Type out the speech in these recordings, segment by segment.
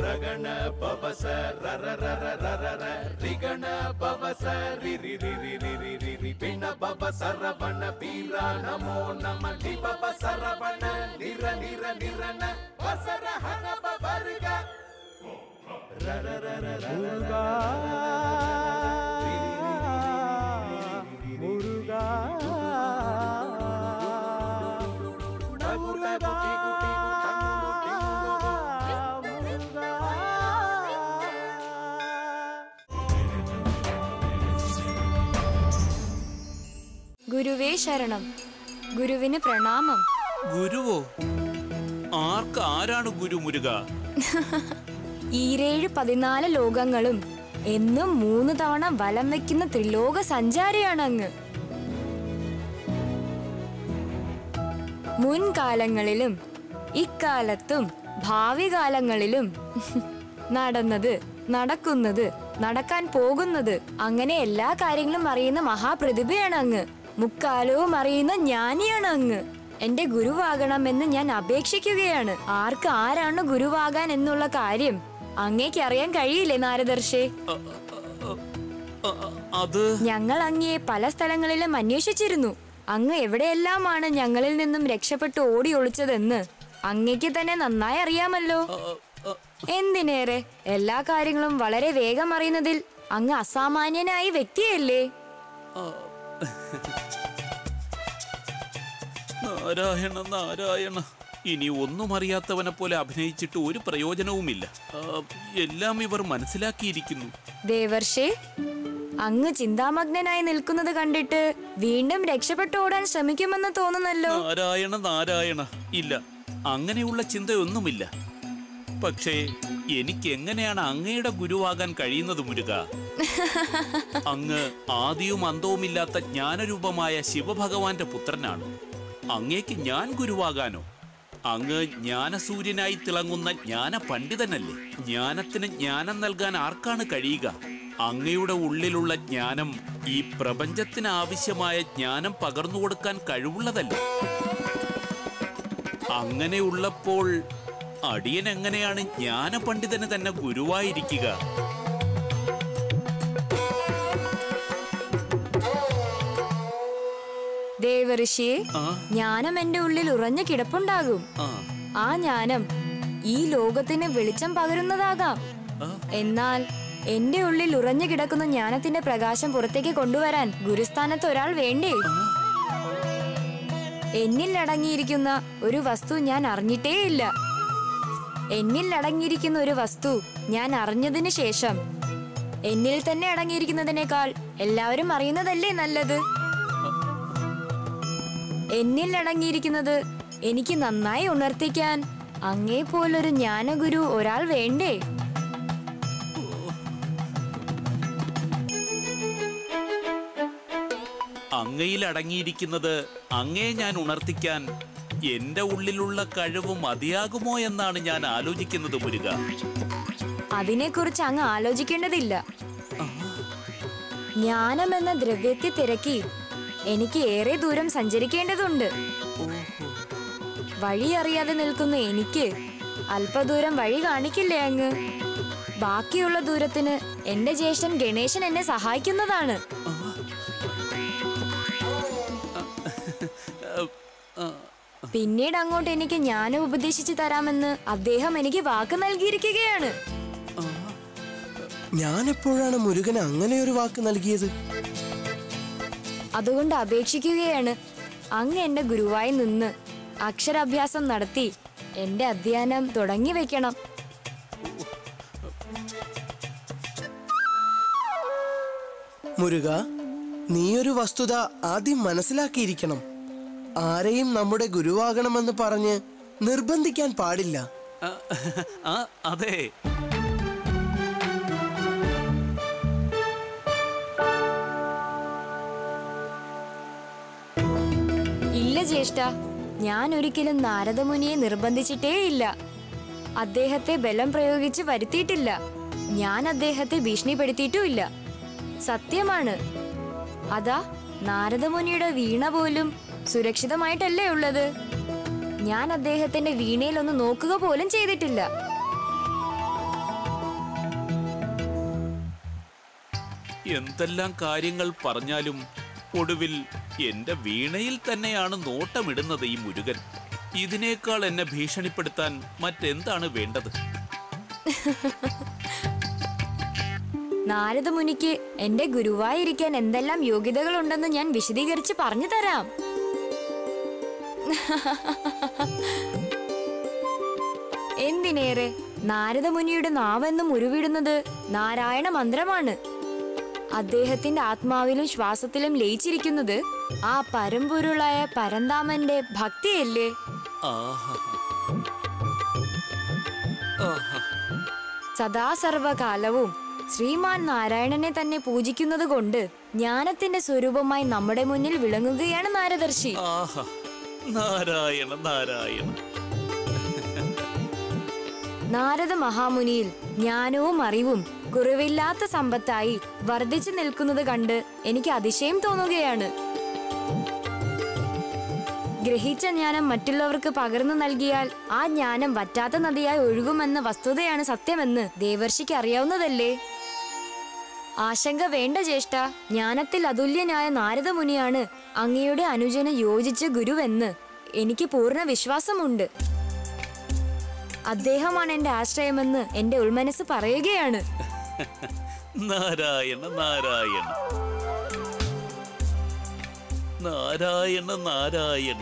ರಗಣ ಪವಸ ರರ ರರ ರರ ರ ರಿಗಣ ಪವಸ ರಿ ರಿ ರಿ ರಿ ರಿ ರಿ ರಿ ರಿ ಪಿಣ ಪವ ಸರವಣ ಪೀರ ನಮೋ ನಮ ಲಿ ಪವ ಸರವಣ ನಿರ ನಿರ ನಿರನ ವಸರ ಹನ ಪವರ್ಗ ರರ ರರ ರರ முருகா முருகா முருகா ഗുരുവേ ശരണം ഗുരുവിന് പ്രണാമം ഗുരുവോ ആർക്ക് ആരാണ് ഗുരു മുരുക ഈരേഴ് പതിനാല് ലോകങ്ങളും എന്നും മൂന്ന് തവണ വലം വെക്കുന്ന ത്രിലോക സഞ്ചാരിയാണ് അങ്ങ് മുൻകാലങ്ങളിലും ഇക്കാലത്തും ഭാവി കാലങ്ങളിലും നടന്നത് നടക്കുന്നത് നടക്കാൻ പോകുന്നത് അങ്ങനെ എല്ലാ കാര്യങ്ങളും അറിയുന്ന മഹാപ്രതിഭയാണ് അങ്ങ് മുക്കാലവും അറിയുന്ന ജ്ഞാനിയാണ് അങ്ങ് എന്റെ ഗുരുവാകണമെന്ന് ഞാൻ അപേക്ഷിക്കുകയാണ് ആർക്ക് ആരാണ് ഗുരുവാകാൻ എന്നുള്ള കാര്യം അങ്ങേക്ക് അറിയാൻ കഴിയില്ലേ നാരദർശേ അ, അ, അ, അ, അത് ഞങ്ങൾ അങ്ങയെ പല സ്ഥലങ്ങളിലും അന്വേഷിച്ചിരുന്നു അങ്ങ് എവിടെയെല്ലാമാണ് ഞങ്ങളിൽ നിന്നും രക്ഷപ്പെട്ടു ഓടി ഒളിച്ചതെന്ന് അങ്ങയ്ക്ക് തന്നെ നന്നായി അറിയാമല്ലോ അ, അ, എന്തിനേറെ എല്ലാ കാര്യങ്ങളും വളരെ വേഗം അറിയുന്നതിൽ അങ്ങ് അസാമാന്യനായ വ്യക്തിയല്ലേ അ. നാരായണ നാരായണ ഇനി ഒന്നും അറിയാത്തവനെ പോലെ അഭിനയിച്ചിട്ട് ഒരു പ്രയോജനവുമില്ല ആ, എല്ലാം ഇവർ മനസ്സിലാക്കിയിരിക്കുന്നു ദേവർഷേ അങ്ങ് ചിന്താമഗ്നനായി നിൽക്കുന്നത് കണ്ടിട്ട് വീണ്ടും രക്ഷപ്പെട്ടു ഓടാൻ ശ്രമിക്കുമെന്ന് തോന്നുന്നല്ലോ നാരായണ നാരായണ ഇല്ല അങ്ങനെയുള്ള ചിന്തയൊന്നുമില്ല പക്ഷേ എനിക്ക് എങ്ങനെയാണ് അങ്ങയുടെ ഗുരുവാകാൻ കഴിയുന്നത് മുരുക അങ്ങ് ആദിയും അന്തവുമില്ലാത്ത ജ്ഞാനരൂപമായ ശിവഭഗവാന്റെ പുത്രനാണ് അങ്ങേക്ക് ഞാൻ ഗുരുവാകാനോ അങ്ങ് ജ്ഞാനസൂര്യനായി തിളങ്ങുന്ന ജ്ഞാന പണ്ഡിതനല്ലേ ജ്ഞാനത്തിന് ജ്ഞാനം നൽകാൻ ആർക്കാണ് കഴിയുക അങ്ങയുടെ ഉള്ളിലുള്ള ജ്ഞാനം ഈ പ്രപഞ്ചത്തിന് ആവശ്യമായ ജ്ഞാനം പകർന്നു കൊടുക്കാൻ കഴിവുള്ളതല്ലേ അങ്ങനെയുള്ളപ്പോൾ അടിയൻ എങ്ങനെയാണ് ജ്ഞാനപണ്ഡിതന് തന്നെ ഗുരുവായിരിക്കുക ദേവഋഷിയെ ആ ജ്ഞാനം എന്റെ ഉള്ളിൽ ഉറഞ്ഞു കിടപ്പുണ്ടാകും ആ ആ ജ്ഞാനം ഈ ലോകത്തിന് വെളിച്ചം പകരുന്നതാകാം ആ. എന്നാൽ എന്റെ ഉള്ളിൽ ഉറഞ്ഞു കിടക്കുന്ന ജ്ഞാനത്തിന്റെ പ്രകാശം പുറത്തേക്ക് കൊണ്ടുവരാൻ ഗുരുസ്ഥാനത്ത് ഒരാൾ വേണ്ടേ എന്നിൽ അടങ്ങിയിരിക്കുന്ന ഒരു വസ്തു ഞാൻ അറിഞ്ഞിട്ടേയില്ല എന്നിൽ അടങ്ങിയിരിക്കുന്ന ഒരു വസ്തു ഞാൻ അറിഞ്ഞതിന് ശേഷം എന്നിൽ തന്നെ അടങ്ങിയിരിക്കുന്നതിനേക്കാൾ എല്ലാവരും അറിയുന്നതല്ലേ നല്ലത് എന്നിൽ അടങ്ങിയിരിക്കുന്നത് എനിക്ക് നന്നായി ഉണർത്തിക്കാൻ അങ്ങേ പോലൊരു ജ്ഞാനഗുരു ഒരാൾ വേണ്ടേ അങ്ങയിൽ അടങ്ങിയിരിക്കുന്നത് അങ്ങേ ഞാൻ ഉണർത്തിക്കാൻ എന്റെ ഉള്ളിലുള്ള കഴിവ് മതിയാകുമോ എന്നാണ് ഞാൻ ആലോചിക്കുന്നത് മുരുക അതിനെക്കുറിച്ച് അങ്ങ് ആലോചിക്കേണ്ടതില്ല ജ്ഞാനം എന്ന ദ്രവ്യത്തെ തിരക്കി എനിക്ക് ഏറെ ദൂരം സഞ്ചരിക്കേണ്ടതുണ്ട് വഴി അറിയാതെ നിൽക്കുന്ന എനിക്ക് അല്പദൂരം വഴി കാണിക്കില്ലേ അങ്ങ് ബാക്കിയുള്ള ദൂരത്തിന് എന്റെ ജ്യേഷ്ഠൻ ഗണേശൻ എന്നെ സഹായിക്കുന്നതാണ് ആ, പിന്നീട് അങ്ങോട്ട് എനിക്ക് ജ്ഞാനം ഉപദേശിച്ചു തരാമെന്ന് അദ്ദേഹം എനിക്ക് വാക്ക് നൽകിയിരിക്കുകയാണ് ഞാൻ എപ്പോഴാണ് മുരുകന് അങ്ങനെ ഒരു വാക്ക് നൽകിയത് അതുകൊണ്ട് അപേക്ഷിക്കുകയാണ് അങ്ങ് എന്റെ ഗുരുവായി നിന്ന് അക്ഷരാഭ്യാസം നടത്തി എന്റെ അധ്യയനം തുടങ്ങി വെക്കണം മുരുക നീയൊരു വസ്തുത ആദ്യം മനസ്സിലാക്കിയിരിക്കണം ആരെയും നമ്മുടെ ഗുരുവാകണമെന്ന് പറഞ്ഞ് നിർബന്ധിക്കാൻ പാടില്ല ആ, ആ അതെ ഇല്ല ജ്യേഷ്ഠ ഞാൻ ഒരിക്കലും നാരദമുനിയെ നിർബന്ധിച്ചിട്ടേയില്ല അദ്ദേഹത്തെ ബലം പ്രയോഗിച്ച് വരുത്തിയിട്ടില്ല ഞാൻ അദ്ദേഹത്തെ ഭീഷണിപ്പെടുത്തിയിട്ടുമില്ല സത്യമാണ് അതാ നാരദമുനിയുടെ വീണ പോലും സുരക്ഷിതമായിട്ടല്ലേ ഉള്ളത് ഞാൻ അദ്ദേഹത്തിന്റെ വീണയിൽ ഒന്ന് നോക്കുക പോലും ചെയ്തിട്ടില്ല എന്തെല്ലാം കാര്യങ്ങൾ പറഞ്ഞാലും ഒടുവിൽ എന്റെ വീണയിൽ തന്നെയാണ് നോട്ടമിടുന്നത് ഈ മുരുകൻ ഇതിനേക്കാൾ എന്നെ ഭീഷണിപ്പെടുത്താൻ മറ്റെന്താണ് വേണ്ടത് നാരദ മുനിക്ക് എന്റെ ഗുരുവായിരിക്കാൻ എന്തെല്ലാം യോഗ്യതകളുണ്ടെന്ന് ഞാൻ വിശദീകരിച്ച് പറഞ്ഞു തരാം എന്തിനേറെ നാരദ മുനിയുടെ നാവെന്നും ഉരുവിടുന്നത് നാരായണ മന്ത്രമാണ് അദ്ദേഹത്തിന്റെ ആത്മാവിലും ശ്വാസത്തിലും ലയിച്ചിരിക്കുന്നത് ആ പരമ്പൊരുളായ പരന്താമന്റെ ഭക്തിയല്ലേ ആഹാ ആഹാ സദാസർവകാലവും ശ്രീമാൻ നാരായണനെ തന്നെ പൂജിക്കുന്നത് കൊണ്ട് ജ്ഞാനത്തിന്റെ സ്വരൂപമായി നമ്മുടെ മുന്നിൽ വിളങ്ങുകയാണ് നാരദർശി ആഹാ നാരായണ നാരായണ നാരദ മഹാമുനിയിൽ ജ്ഞാനവും അറിവും കുറവില്ലാത്ത സമ്പത്തായി വർദ്ധിച്ചു നിൽക്കുന്നത് കണ്ട് എനിക്ക് അതിശയം തോന്നുകയാണ് ഗ്രഹിച്ച ജ്ഞാനം മറ്റുള്ളവർക്ക് പകർന്നു നൽകിയാൽ ആ ജ്ഞാനം വറ്റാത്ത നദിയായി ഒഴുകുമെന്ന വസ്തുതയാണ് സത്യമെന്ന് ദേവർഷിക്ക് അറിയാവുന്നതല്ലേ ആശങ്ക വേണ്ട ജ്യേഷ്ഠ ജ്ഞാനത്തിൽ അതുല്യനായ നാരദമുനിയാണ് അങ്ങയുടെ അനുജന് യോജിച്ച ഗുരുവെന്ന് എനിക്ക് പൂർണ്ണ വിശ്വാസമുണ്ട് അദ്ദേഹമാണ് എന്റെ ആശ്രയമെന്ന് എന്റെ ഉൾമനസ് പറയുകയാണ് നാരായണ നാരായണ നാരായണ നാരായണ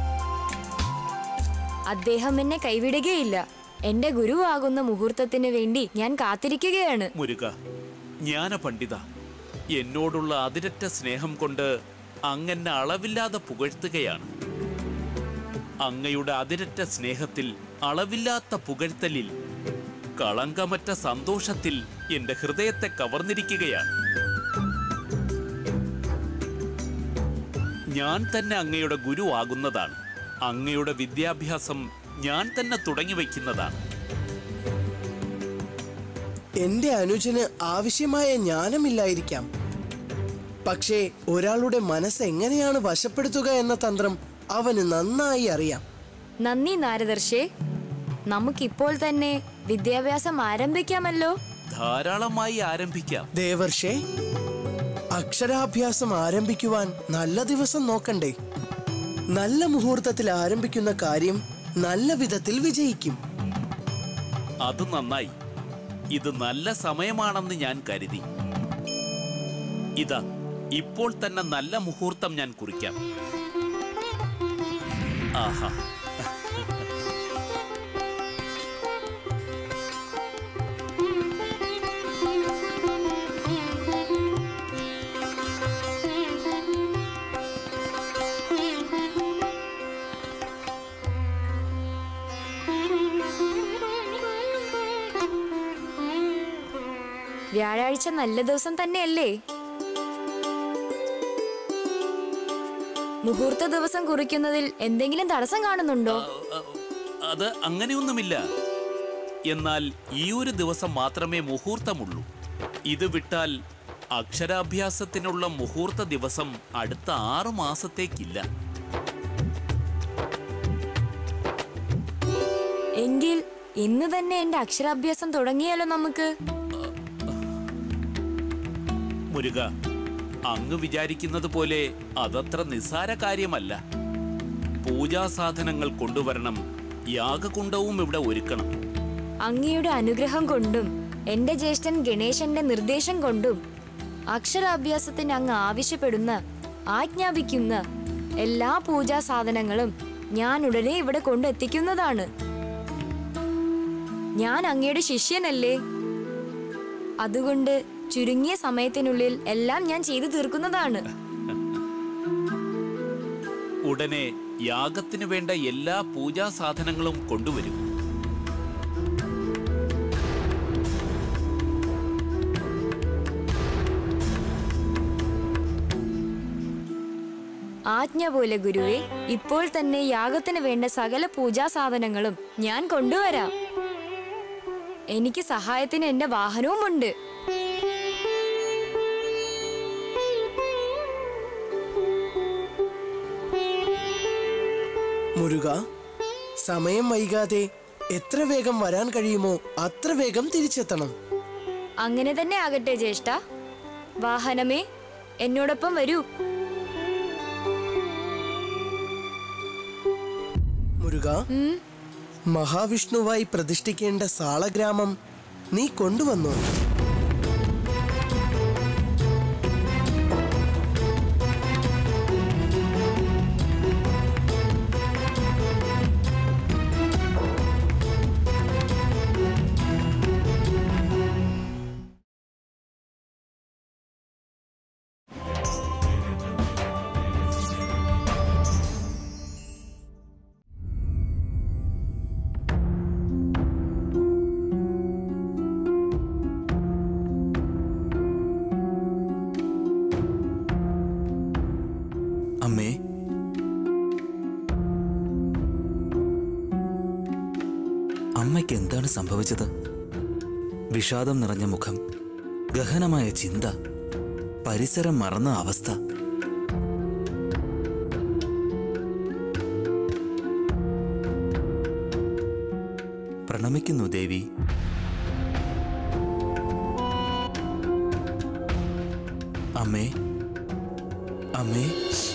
അദ്ദേഹം എന്നെ കൈവിടുകയില്ല എന്റെ ഗുരുവാകുന്ന മുഹൂർത്തത്തിന് വേണ്ടി ഞാൻ കാത്തിരിക്കുകയാണ് മുരുക ജ്ഞാന പണ്ഡിത എന്നോടുള്ള അതിരറ്റ സ്നേഹം കൊണ്ട് അങ്ങെന്നെ അളവില്ലാതെ പുകഴ്ത്തുകയാണ് അങ്ങയുടെ അതിരറ്റ സ്നേഹത്തിൽ അളവില്ലാത്ത പുകഴ്ത്തലിൽ കളങ്കമറ്റ സന്തോഷത്തിൽ എന്റെ ഹൃദയത്തെ കവർന്നിരിക്കുകയാണ് ഞാൻ തന്നെ അങ്ങയുടെ ഗുരുവാകുന്നതാണ് അങ്ങയുടെ വിദ്യാഭ്യാസം ഞാൻ തന്നെ തുടങ്ങി വയ്ക്കുന്നതാണ് എന്റെ അനുജന് ആവശ്യമായ ജ്ഞാനമില്ലായിരിക്കാം പക്ഷേ ഒരാളുടെ മനസ്സ് എങ്ങനെയാണ് വശപ്പെടുത്തുക എന്ന തന്ത്രം അവന് നന്നായി അറിയാം നന്ദി നാരദർശേ നമുക്കിപ്പോൾ തന്നെ വിദ്യാഭ്യാസം ആരംഭിക്കാമല്ലോ ധാരാളമായി ആരംഭിക്കാം ദേവർഷേ അക്ഷരാഭ്യാസം ആരംഭിക്കുവാൻ നല്ല ദിവസം നോക്കണ്ടേ നല്ല മുഹൂർത്തത്തിൽ ആരംഭിക്കുന്ന കാര്യം നല്ല വിധത്തിൽ വിജയിക്കും അത് നന്നായി ഇത് നല്ല സമയമാണെന്ന് ഞാൻ കരുതി ഇതാ ഇപ്പോൾ തന്നെ നല്ല മുഹൂർത്തം ഞാൻ കുറിക്കാം ആഹാ വ്യാഴാഴ്ച നല്ല ദിവസം തന്നെയല്ലേ മുഹൂർത്ത ദിവസം കുറിക്കുന്നതിൽ എന്തെങ്കിലും തടസ്സം കാണുന്നുണ്ടോ അ- അത് അങ്ങനെയൊന്നുമില്ല എന്നാൽ ഈ ഒരു ദിവസം മാത്രമേ മുഹൂർത്തമുള്ളൂ ഇത് വിട്ടാൽ അക്ഷരാഭ്യാസത്തിനുള്ള മുഹൂർത്ത ദിവസം അടുത്ത ആറു മാസത്തേക്കില്ല എങ്കിൽ ഇന്ന് തന്നെ എന്റെ അക്ഷരാഭ്യാസം തുടങ്ങിയാലോ നമുക്ക് മുരുക അങ്ങ് വിചാരിക്കുന്നത് പോലെ അതത്ര നിസ്സാര കാര്യമല്ല പൂജാ സാധനങ്ങൾ കൊണ്ടുവരണം യാഗകുണ്ടവും ഇവിടെ ഒരുക്കണം അങ്ങയുടെ അനുഗ്രഹം കൊണ്ടും എന്റെ ജ്യേഷ്ഠൻ ഗണേശന്റെ നിർദ്ദേശം കൊണ്ടും അക്ഷരാഭ്യാസത്തിന് അങ്ങ് ആവശ്യപ്പെടുന്ന ആജ്ഞാപിക്കുന്ന എല്ലാ പൂജാ സാധനങ്ങളും ഞാൻ ഉടനെ ഇവിടെ കൊണ്ടെത്തിക്കുന്നതാണ് ഞാൻ അങ്ങയുടെ ശിഷ്യനല്ലേ അതുകൊണ്ട് ചുരുങ്ങിയ സമയത്തിനുള്ളിൽ എല്ലാം ഞാൻ ചെയ്തു തീർക്കുന്നതാണ് ഉടനെ യാഗത്തിനു വേണ്ട എല്ലാ പൂജാ സാധനങ്ങളും കൊണ്ടുവരും ആജ്ഞ പോലെ ഗുരുവെ ഇപ്പോൾ തന്നെ യാഗത്തിന് വേണ്ട സകല പൂജാ സാധനങ്ങളും ഞാൻ കൊണ്ടുവരാം എനിക്ക് സഹായത്തിന് എന്റെ വാഹനവുമുണ്ട് മുരുക സമയം വൈകാതെ എത്ര വേഗം വരാൻ കഴിയുമോ അത്ര വേഗം തിരിച്ചെത്തണം അങ്ങനെ തന്നെ ആകട്ടെ ജ്യേഷ്ഠ വാഹനമേ എന്നോടൊപ്പം വരൂ മുരുക മഹാവിഷ്ണുവായി പ്രതിഷ്ഠിക്കേണ്ട സാളഗ്രാമം നീ കൊണ്ടുവന്നോ അമ്മേ അമ്മയ്ക്ക് എന്താണ് സംഭവിച്ചത് വിഷാദം നിറഞ്ഞ മുഖം ഗഹനമായ ചിന്ത പരിസരം മറന്ന അവസ്ഥ പ്രണമിക്കുന്നു ദേവി അമ്മേ അമ്മേ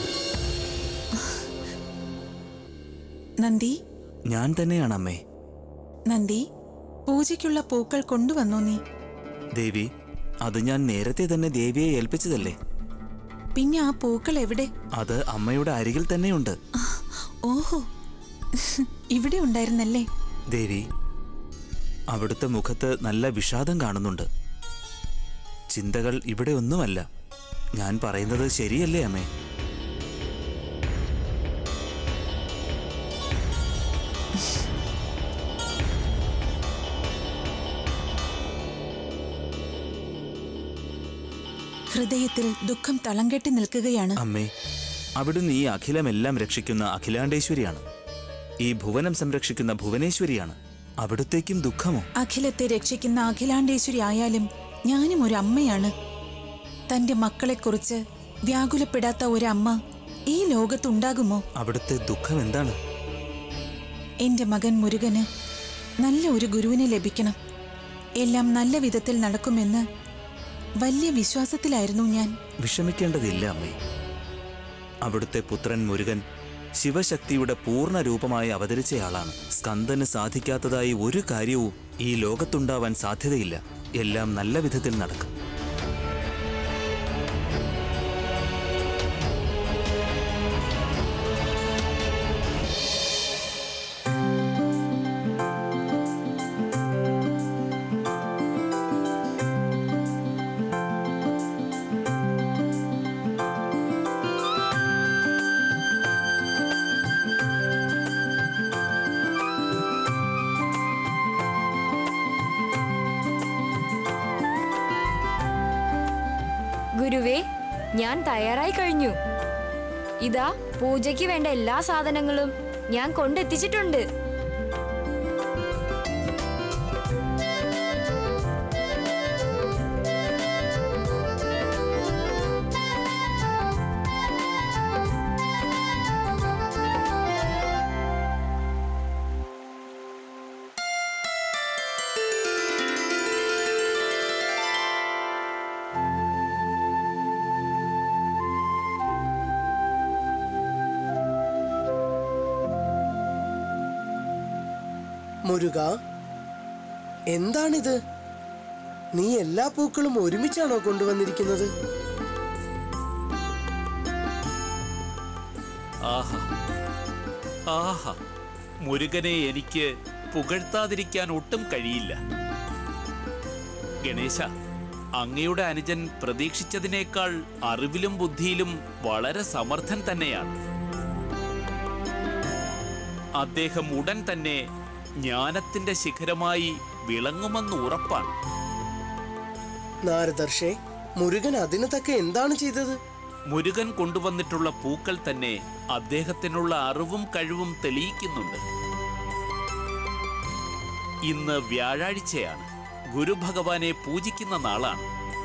നന്ദി ഞാൻ തന്നെയാണ് അമ്മേ നന്ദി പൂജയ്ക്കുള്ള പൂക്കൾ കൊണ്ടുവന്നോ നീ ദേവി അത് ഞാൻ നേരത്തെ തന്നെ ദേവിയെ ഏൽപ്പിച്ചതല്ലേ പിന്നെ ആ പൂക്കൾ എവിടെ അത് അമ്മയുടെ അരികിൽ തന്നെയുണ്ട് ഓഹോ ഇവിടെ ഉണ്ടായിരുന്നല്ലേ ദേവി അവിടുത്തെ മുഖത്ത് നല്ല വിഷാദം കാണുന്നുണ്ട് ചിന്തകൾ ഇവിടെ ഒന്നുമല്ല ഞാൻ പറയുന്നത് ശരിയല്ലേ അമ്മേ ഹൃദയത്തിൽ ദുഃഖം തളം കെട്ടി നിൽക്കുകയാണ് അമ്മേ അവിടുന്ന് ഈ അഖിലമെല്ലാം രക്ഷിക്കുന്ന അഖിലാണ്ടേശ്വരിയാണ് ഈ ഭുവനം സംരക്ഷിക്കുന്ന ഭുവനേശ്വരിയാണ് അവിടുത്തേക്കും ദുഃഖമോ അഖിലത്തെ രക്ഷിക്കുന്ന അഖിലാണ്ടേശ്വരി ആയാലും ഞാനും ഒരു അമ്മയാണ് തന്റെ മക്കളെക്കുറിച്ച് വ്യാകുലപ്പെടാത്ത ഒരമ്മ ഈ ലോകത്തുണ്ടാകുമോ അവിടുത്തെ ദുഃഖം എന്താണ് എന്റെ മകൻ മുരുകന് നല്ല ഒരു ഗുരുവിനെ ലഭിക്കണം എല്ലാം നല്ല വിധത്തിൽ നടക്കുമെന്ന് വലിയ വിശ്വാസത്തിലായിരുന്നു ഞാൻ വിഷമിക്കേണ്ടതില്ല അമ്മേ അവിടുത്തെ പുത്രൻ മുരുകൻ ശിവശക്തിയുടെ പൂർണ്ണ രൂപമായി അവതരിച്ചയാളാണ് സ്കന്ദന് സാധിക്കാത്തതായി ഒരു കാര്യവും ഈ ലോകത്തുണ്ടാവാൻ സാധ്യതയില്ല എല്ലാം നല്ല വിധത്തിൽ നടക്കും ഗുരുവേ ഞാൻ തയ്യാറായി കഴിഞ്ഞു ഇതാ പൂജയ്ക്ക് വേണ്ട എല്ലാ സാധനങ്ങളും ഞാൻ കൊണ്ടെത്തിച്ചിട്ടുണ്ട് മുരുക എന്താണിത് നീ എല്ലാ പൂക്കളും ഒരുമിച്ചാണോ കൊണ്ടുവന്നിരിക്കുന്നത് ആഹാ ആഹാ മുരുകനെ എനിക്ക് പുകഴ്ത്താതിരിക്കാൻ ഒട്ടും കഴിയില്ല ഗണേശ അങ്ങയുടെ അനുജൻ പ്രതീക്ഷിച്ചതിനേക്കാൾ അറിവിലും ബുദ്ധിയിലും വളരെ സമർത്ഥൻ തന്നെയാണ് അദ്ദേഹം ഉടൻ തന്നെ ജ്ഞാനത്തിന്റെ ശിഖരമായി വിളങ്ങുമെന്ന് ഉറപ്പാണ് നാരദർഷേ മുരുകൻ അതിന് തക്ക എന്താണ് ചെയ്തത് മുരുകൻ കൊണ്ടുവന്നിട്ടുള്ള പൂക്കൾ തന്നെ അദ്ദേഹത്തിനുള്ള അറിവും കഴിവും തെളിയിക്കുന്നുണ്ട് ഇന്ന് വ്യാഴാഴ്ചയാണ് ഗുരുഭഗവാനെ പൂജിക്കുന്ന നാളാണ്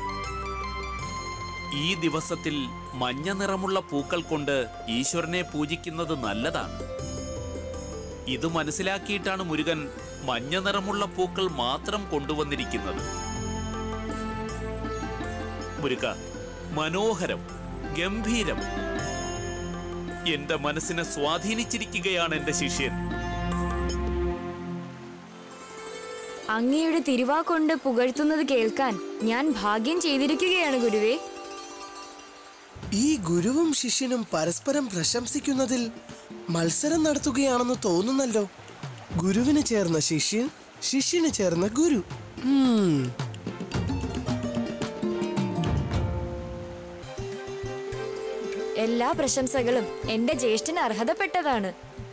ഈ ദിവസത്തിൽ മഞ്ഞ നിറമുള്ള പൂക്കൾ കൊണ്ട് ഈശ്വരനെ പൂജിക്കുന്നത് നല്ലതാണ് ഇത് മനസ്സിലാക്കിയിട്ടാണ് മുരുകൻ മഞ്ഞ നിറമുള്ള പൂക്കൾ മാത്രം കൊണ്ടുവന്നിരിക്കുന്നത് മുരുക മനോഹരം ഗംഭീരം എന്റെ മനസ്സിനെ സ്വാധീനിച്ചിരിക്കുകയാണ് എന്റെ ശിഷ്യൻ അങ്ങയുടെ തിരുവാക്കൊണ്ട് പുകഴ്ത്തുന്നത് കേൾക്കാൻ ഞാൻ ഭാഗ്യം ചെയ്തിരിക്കുകയാണ് ഗുരുവേ ഈ ഗുരുവും ശിഷ്യനും പരസ്പരം പ്രശംസിക്കുന്നതിൽ മത്സരം നടത്തുകയാണെന്ന് തോന്നുന്നല്ലോ ഗുരുവിന് ചേർന്ന ശിഷ്യൻ ശിഷ്യന് ചേർന്ന ഗുരു ഉം. എല്ലാ പ്രശംസകളും എന്റെ ജ്യേഷ്ഠന് അർഹതപ്പെട്ടതാണ്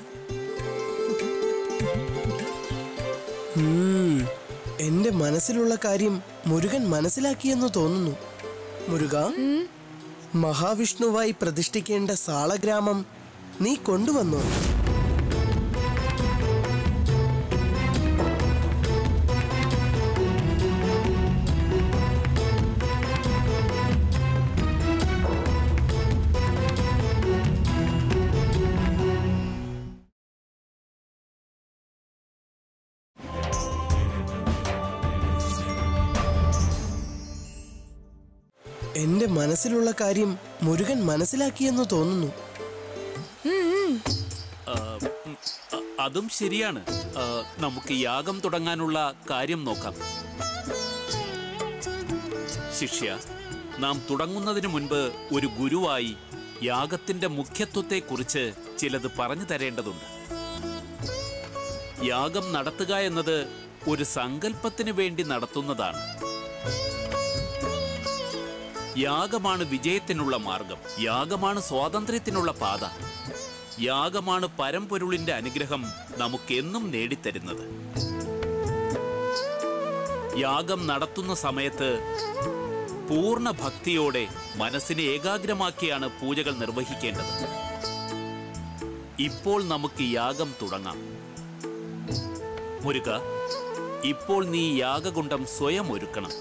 ഉം. എന്റെ മനസ്സിലുള്ള കാര്യം മുരുകൻ മനസ്സിലാക്കിയെന്ന് തോന്നുന്നു മുരുക മഹാവിഷ്ണുവായി പ്രതിഷ്ഠിക്കേണ്ട സാളഗ്രാമം നീ കൊണ്ടുവന്നോ എന്റെ മനസ്സിലുള്ള കാര്യം മുരുകൻ മനസ്സിലാക്കിയെന്ന് തോന്നുന്നു ആ, ഉം, അ- അതും ശരിയാണ് ആ, നമുക്ക് യാഗം തുടങ്ങാനുള്ള കാര്യം നോക്കാം ശിഷ്യ നാം തുടങ്ങുന്നതിന് മുൻപ് ഒരു ഗുരുവായി യാഗത്തിന്റെ മുഖ്യത്വത്തെക്കുറിച്ച് ചിലത് പറഞ്ഞു തരേണ്ടതുണ്ട് യാഗം നടത്തുക എന്നത് ഒരു സങ്കല്പത്തിന് വേണ്ടി നടത്തുന്നതാണ് യാഗമാണ് വിജയത്തിനുള്ള മാർഗം യാഗമാണ് സ്വാതന്ത്ര്യത്തിനുള്ള പാത യാഗമാണ് പരമ്പൊരുളിന്റെ അനുഗ്രഹം നമുക്കെന്നും നേടിത്തരുന്നത് യാഗം നടത്തുന്ന സമയത്ത് പൂർണ്ണ ഭക്തിയോടെ മനസ്സിനെ ഏകാഗ്രമാക്കിയാണ് പൂജകൾ നിർവഹിക്കേണ്ടത് ഇപ്പോൾ നമുക്ക് യാഗം തുടങ്ങാം മുരുക ഇപ്പോൾ നീ യാഗകുണ്ഡം സ്വയം ഒരുക്കണം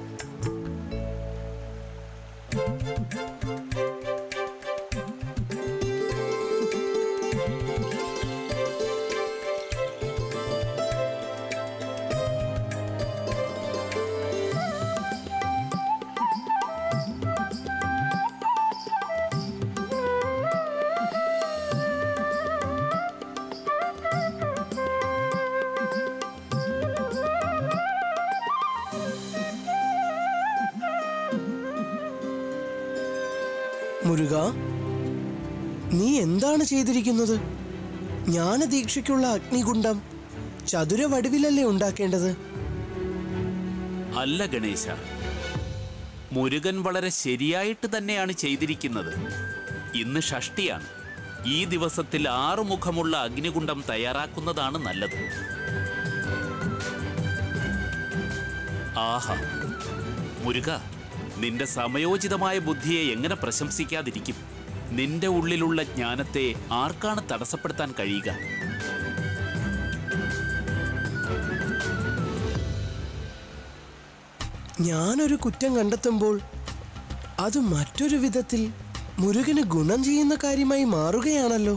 മുരുക നീ എന്താണ് ചെയ്തിരിക്കുന്നത് ജ്ഞാനദീക്ഷയ്ക്കുള്ള അഗ്നികുണ്ഡം ചതുര വടിവിലല്ലേ ഉണ്ടാക്കേണ്ടത് അല്ല ഗണേശ മുരുകൻ വളരെ ശരിയായിട്ട് തന്നെയാണ് ചെയ്തിരിക്കുന്നത് ഇന്ന് ഷഷ്ടിയാണ് ഈ ദിവസത്തിൽ ആറുമുഖമുള്ള അഗ്നികുണ്ഡം തയ്യാറാക്കുന്നതാണ് നല്ലത് ആഹാ മുരുക നിന്റെ സമയോചിതമായ ബുദ്ധിയെ എങ്ങനെ പ്രശംസിക്കാതിരിക്കും നിന്റെ ഉള്ളിലുള്ള ജ്ഞാനത്തെ ആർക്കാണ് തടസ്സപ്പെടുത്താൻ കഴിയുക ഞാനൊരു കുറ്റം കണ്ടെത്തുമ്പോൾ അത് മറ്റൊരു വിധത്തിൽ മുരുകന് ഗുണം ചെയ്യുന്ന കാര്യമായി മാറുകയാണല്ലോ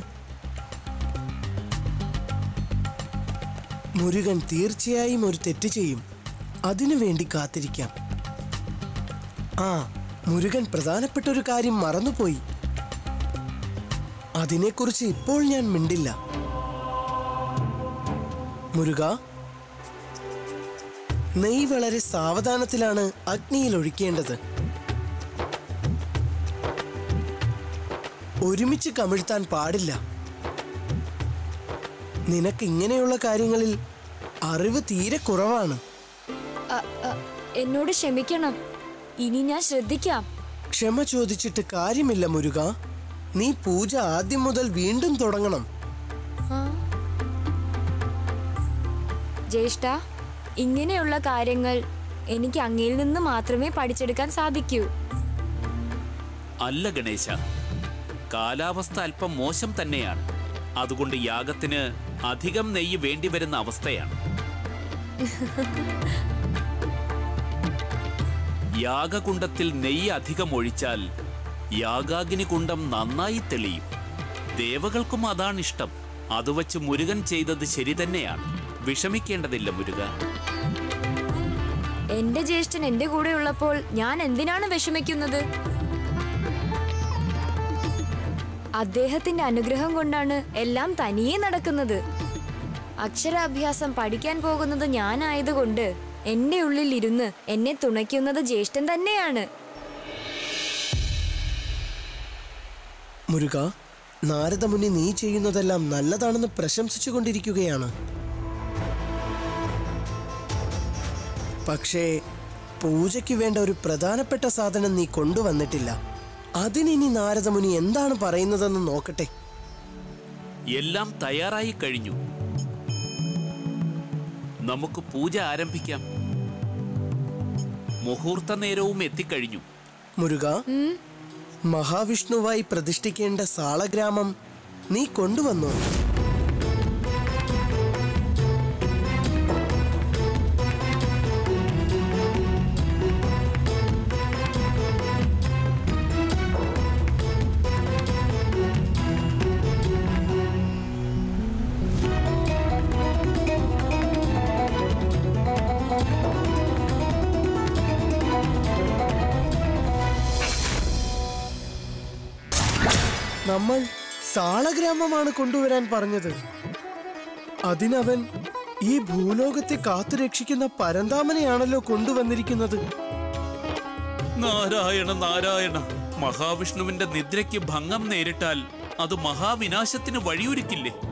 മുരുകൻ തീർച്ചയായും ഒരു തെറ്റ് ചെയ്യും അതിനു വേണ്ടി കാത്തിരിക്കാം ആ മുരുകൻ പ്രധാനപ്പെട്ട ഒരു കാര്യം മറന്നുപോയി അതിനെക്കുറിച്ച് ഇപ്പോൾ ഞാൻ മിണ്ടില്ല മുരുക നെയ് വളരെ സാവധാനത്തിലാണ് അഗ്നിയിൽ ഒഴിക്കേണ്ടത് ഒരുമിച്ച് കമിഴ്ത്താൻ പാടില്ല നിനക്ക് ഇങ്ങനെയുള്ള കാര്യങ്ങളിൽ അറിവ് തീരെ കുറവാണ് അ- അ, എന്നോട് ക്ഷമിക്കണം ഇനി ഞാൻ ശ്രദ്ധിക്കാം ക്ഷമ ചോദിച്ചിട്ട് കാര്യമില്ല മുരുക നീ പൂജ ആദ്യം മുതൽ വീണ്ടും തുടങ്ങണം ജ്യേഷ്ഠ ഇങ്ങനെയുള്ള കാര്യങ്ങൾ എനിക്ക് അങ്ങയിൽ നിന്ന് മാത്രമേ പഠിച്ചെടുക്കാൻ സാധിക്കൂ അല്ല ഗണേശ കാലാവസ്ഥ അല്പം മോശം തന്നെയാണ് അതുകൊണ്ട് യാഗത്തിന് അധികം നെയ്യ് വേണ്ടിവരുന്ന അവസ്ഥയാണ് യാഗകുണ്ടത്തിൽ നെയ്യ് അധികം ഒഴിച്ചാൽ യാഗാഗ്നി കുണ്ടം നന്നായി തെളിയും ദേവകൾക്കും അതാണ് ഇഷ്ടം അത് വച്ച് മുരുകൻ ചെയ്തത് ശരി തന്നെയാണ് വിഷമിക്കേണ്ടതില്ല മുരുക എന്റെ ജ്യേഷ്ഠൻ എന്റെ കൂടെ ഉള്ളപ്പോൾ ഞാൻ എന്തിനാണ് വിഷമിക്കുന്നത് അദ്ദേഹത്തിന്റെ അനുഗ്രഹം കൊണ്ടാണ് എല്ലാം തനിയെ നടക്കുന്നത് അക്ഷരാഭ്യാസം പഠിക്കാൻ പോകുന്നത് ഞാനായതുകൊണ്ട് എന്റെ ഉള്ളിൽ ഇരുന്ന് എന്നെ തുണയ്ക്കുന്നത് ജ്യേഷ്ഠൻ തന്നെയാണ് മുരുക നാരദമുനി നീ ചെയ്യുന്നതെല്ലാം നല്ലതാണെന്ന് പ്രശംസിച്ചുകൊണ്ടിരിക്കുകയാണ് പക്ഷേ പൂജയ്ക്ക് വേണ്ട ഒരു പ്രധാനപ്പെട്ട സാധനം നീ കൊണ്ടുവന്നിട്ടില്ല അതിനിനി നാരദമുനി എന്താണ് പറയുന്നതെന്ന് നോക്കട്ടെ എല്ലാം തയ്യാറായി കഴിഞ്ഞു നമുക്ക് പൂജ ആരംഭിക്കാം മുഹൂർത്ത നേരവും എത്തിക്കഴിഞ്ഞു മുരുക മഹാവിഷ്ണുവായി പ്രതിഷ്ഠിക്കേണ്ട സാളഗ്രാമം നീ കൊണ്ടുവന്നോ നമ്മൾ സാളഗ്രാമമാണ് കൊണ്ടുവരാൻ പറഞ്ഞത് അതിനവൻ ഈ ഭൂലോകത്തെ കാത്തുരക്ഷിക്കുന്ന പരന്താമനെയാണല്ലോ കൊണ്ടുവന്നിരിക്കുന്നത് നാരായണ നാരായണ മഹാവിഷ്ണുവിന്റെ നിദ്രയ്ക്ക് ഭംഗം നേരിട്ടാൽ അത് മഹാവിനാശത്തിന് വഴിയൊരുക്കില്ലേ